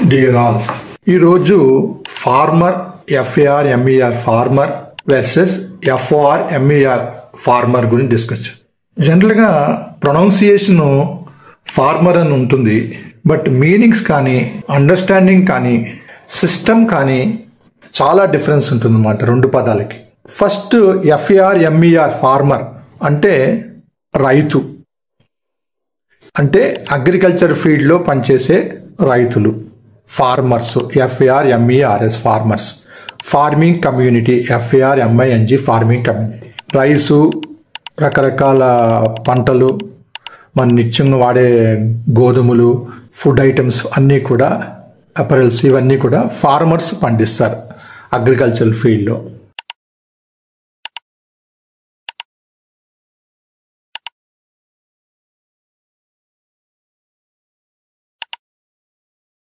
dear all ఈరోజు farmer F A R M E R farmer versus F O R M E R former గురించి discuss జనరల్గా pronunciation farmer అని ఉంటుంది బట్ మీనింగ్స్ కానీ అండర్స్టాండింగ్ కానీ సిస్టమ్ కానీ చాలా డిఫరెన్స్ ఉంటుంది అన్నమాట రెండు పదాలకి ఫస్ట్ ఎఫ్ఏఆర్ ఎంఈఆర్ ఫార్మర్ అంటే రైతు అంటే అగ్రికల్చర్ ఫీల్డ్లో పనిచేసే రైతులు farmers F A R M E R S farmers farming community F A R M I N G farming community rice రకరకాల పంటలు మన నిత్యంగా వాడే గోధుమలు ఫుడ్ ఐటమ్స్ అన్నీ కూడా అపరల్స్ ఇవన్నీ కూడా ఫార్మర్స్ పండిస్తారు అగ్రికల్చర్ ఫీల్డ్లో